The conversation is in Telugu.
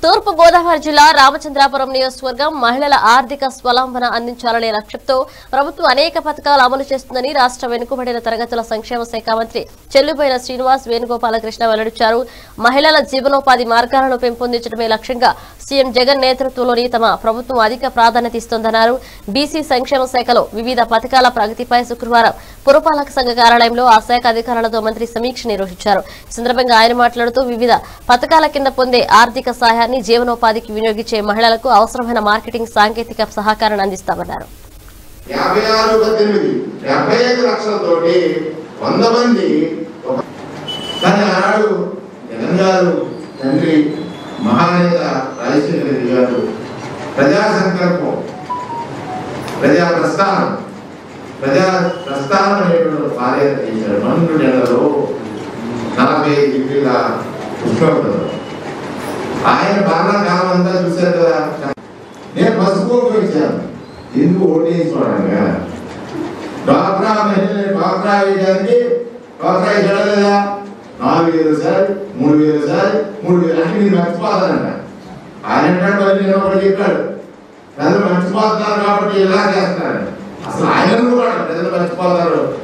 తూర్పు గోదావరి జిల్లా రామచంద్రాపురం నియోజకవర్గం మహిళల ఆర్థిక స్వలంబన అందించాలనే లక్ష్యంతో ప్రభుత్వం అనేక పథకాలు అమలు చేస్తుందని రాష్ట్ర వెనుకబడిన తరగతుల సంక్షేమ శాఖ మంత్రి చెల్లుబోయిన శ్రీనివాస్ వేణుగోపాలకృష్ణ వెల్లడించారు మహిళల జీవనోపాధి మార్గాలను పెంపొందించడమే లక్ష్యంగా సీఎం జగన్ నేతృత్వంలోని తమ ప్రభుత్వం అధిక ప్రాధాన్యత ఇస్తోందన్నారు బీసీ సంక్షేమ శాఖలో వివిధ పథకాల ప్రగతిపై శుక్రవారం పురపాలక సంఘ కార్యాలయంలో ఆ శాఖ అధికారులతో మంత్రి సమీక్ష నిర్వహించారు ఈ సందర్భంగా ఆయన మాట్లాడుతూ వివిధ పథకాల కింద పొందే ఆర్థిక సహాయాన్ని జీవనోపాధికి వినియోగించే మహిళలకు అవసరమైన మార్కెటింగ్ సాంకేతిక సహకారాన్ని అందిస్తామన్నారు యాభై ఆరు పద్దెనిమిది డెబ్బై ఐదు లక్షలతోటి వంద మంది ఒక- కానీ ఆనాడు జగన్ గారు తండ్రి మహానేత రాజశేఖర రెడ్డి గారు ప్రజా సంకల్పం ప్రజా ప్రస్థానం ప్రజా ప్రస్థానం అనేటువంటి పాదయాత్ర చేశారు మండు నెలలో నలభై ఐదు డిగ్రీల ఉష్ణోగ్రత ఆయన పాలనా కాలం అంతా చూశారు కదా నేను పసుపు వచ్చాను ఎందుకు ఓటేసుకోవడంగా డ్వాక్రా మహిళలు డ్వాక్రా వేయడానికి డ్వాక్రా చేయలేదా నాలుగు వేలు సార్ మూడు వేలు సార్ మూడు వేలు అంటే మీరు మర్చిపోతారంట ఆయన అంటాడు మళ్ళీ నేను ఒకటి చెప్పాడు ప్రజలు మర్చిపోతున్నారు కాబట్టి ఇలా చేస్తున్నారు అసలు ఆయన కూడా ప్రజలు మర్చిపోతారు